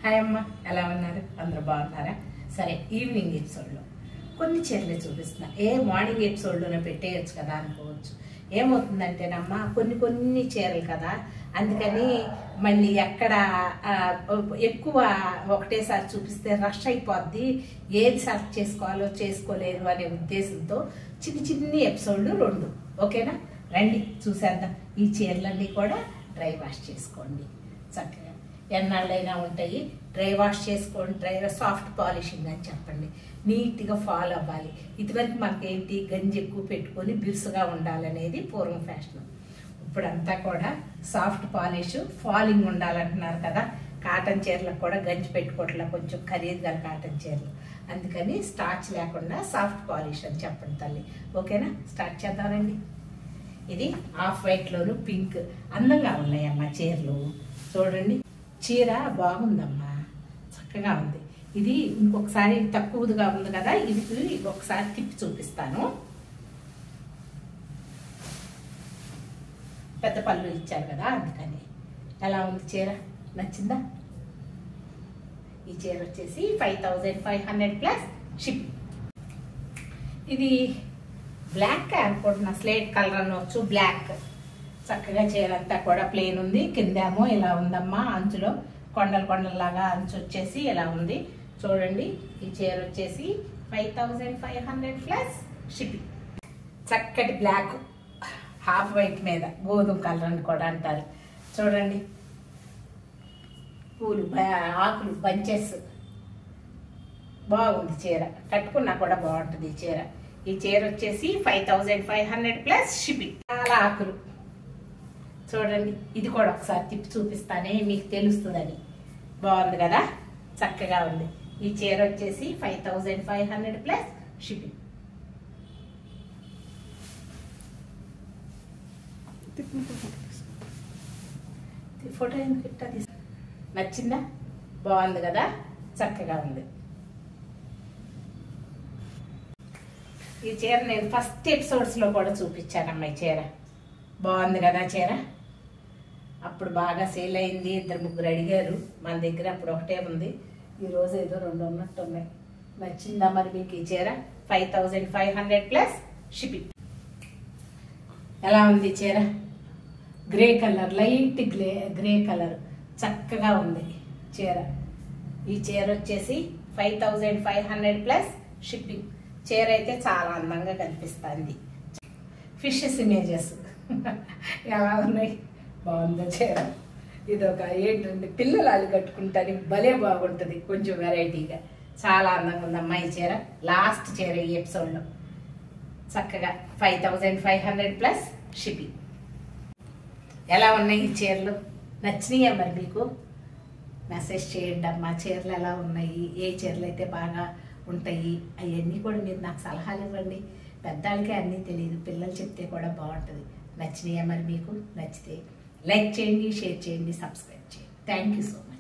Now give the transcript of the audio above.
hi అమ్మ ఎలా ఉన్నారు అందరూ బాగున్నారా సరే ఈవినింగ్ ఎపిసోడ్లో కొన్ని చీరలు చూపిస్తున్నా ఏ మార్నింగ్ ఎపిసోడ్లోనే పెట్టేయచ్చు కదా అనుకోవచ్చు ఏమవుతుందంటేనమ్మా కొన్ని కొన్ని చీరలు కదా అందుకని మళ్ళీ ఎక్కడ ఆ, ఎక్కువ ఒకటేసారి చూపిస్తే రష్ అయిపోద్ది ఏది సెలెక్ట్ చేసుకోవాలో చేసుకోలేదు అనే ఉద్దేశంతో చిన్ని చిన్ని ఎపిసోడ్లు రెండు ఓకేనా రండి చూసేద్దాం ఈ చీరలన్నీ కూడా డ్రై వాష్ చేసుకోండి చక్కగా ఎన్నాళ్ళైనా ఉంటాయి డ్రై వాష్ చేసుకోండి డ్రై సాఫ్ట్ పాలిషింగ్ అని చెప్పండి నీట్గా ఫాలో అవ్వాలి ఇదివరకు మనకేంటి గంజి ఎక్కువ పెట్టుకొని బిరుసుగా ఉండాలనేది పూర్వం ఫ్యాషన్ ఇప్పుడంతా కూడా సాఫ్ట్ పాలిష్ ఫాలింగ్ ఉండాలంటున్నారు కదా కాటన్ చీరలకు కూడా గంజి పెట్టుకోవట్లే కొంచెం ఖరీదు గల కాటన్ చీరలు అందుకని స్టార్చ్ లేకుండా సాఫ్ట్ పాలిష్ అని చెప్పండి తల్లి ఓకేనా స్టార్ట్ చేద్దామండి ఇది ఆఫ్ వైట్లోను పింక్ అందంగా ఉన్నాయమ్మా చీరలు చూడండి చీర బాగుందమ్మా చక్కగా ఉంది ఇది ఇంకొకసారి తక్కువదిగా ఉంది కదా ఇది ఒకసారి తిప్పి చూపిస్తాను పెద్ద పళ్ళు ఇచ్చారు కదా అందుకని ఎలా ఉంది చీర నచ్చిందా ఈ చీర వచ్చేసి five thousand five hundred plus ship ఇది బ్లాక్ అనుకుంటున్నా స్లేట్ కలర్ అనవచ్చు బ్లాక్ చక్కగా చీర అంతా కూడా ప్లేన్ ఉంది కిందేమో ఇలా ఉందమ్మా అంచులో కొండలు కొండల్లాగా అంచు వచ్చేసి ఇలా ఉంది చూడండి ఈ చీర వచ్చేసి five thousand five hundred plus shipping చక్కటి బ్లాక్ హాఫ్ వైట్ మీద గోధుమ కలర్ అని కూడా అంటారు చూడండి పూలు బ- ఆకులు బంచెస్ బాగుంది చీర కట్టుకున్నా కూడా బాగుంటుంది ఈ చీర ఈ చీర వచ్చేసి five thousand five hundred plus shipping చాలా ఆకులు చూడండి ఇది కూడా ఒకసారి తిప్పి చూపిస్తానే మీకు తెలుస్తుందని బాగుంది కదా చక్కగా ఉంది ఈ చీర వచ్చేసి five thousand five hundred plus shipping ఈ ఫోటో ఎందుకు ఇట్టా తీసు నచ్చిందా బాగుంది కదా చక్కగా ఉంది ఈ చీర నేను ఫస్ట్ ఎపిసోడ్స్లో కూడా చూపించానమ్మా ఈ చీర బాగుంది కదా చీర అప్పుడు బాగా సేల్ అయింది ఇద్దరు ముగ్గురు అడిగారు మన దగ్గర అప్పుడు ఒకటే ఉంది ఈ రోజు ఏదో రెండు ఉన్నట్టు ఉన్నాయి నచ్చిందా మరి మీకు ఈ చీర five thousand five hundred plus shipping ఎలా ఉంది ఈ చీర grey colour light grey grey colour చక్కగా ఉంది చీర ఈ చీర వచ్చేసి five thousand five hundred plus shipping చీర అయితే చాలా అందంగా కనిపిస్తుంది ఫిషెస్ ఇమేజెస్ ఎలా ఉన్నాయి బాగుంది చీర ఇది ఒక ఏంటంటే పిల్లలు అది కట్టుకుంటారు భలే బాగుంటుంది కొంచెం వెరైటీగా చాలా అందంగా ఉందమ్మా ఈ చీర లాస్ట్ చీర ఈ ఎపిసోడ్లో చక్కగా five thousand five hundred plus shipping ఎలా ఉన్నాయి ఈ చీరలు నచ్చినాయా మరి మీకు మెసేజ్ చేయండి అమ్మా చీరలు ఎలా ఉన్నాయి ఏ చీరలు అయితే బాగా ఉంటాయి అవన్నీ కూడా మీరు నాకు సలహాలు ఇవ్వండి పెద్దవాళ్ళకి అన్నీ తెలియదు పిల్లలు చెప్తే కూడా బాగుంటుంది నచ్చినాయా మరి మీకు నచ్చితే లైక్ చేయండి షేర్ చేయండి సబ్స్క్రైబ్ చేయండి థ్యాంక్ యూ సో మచ్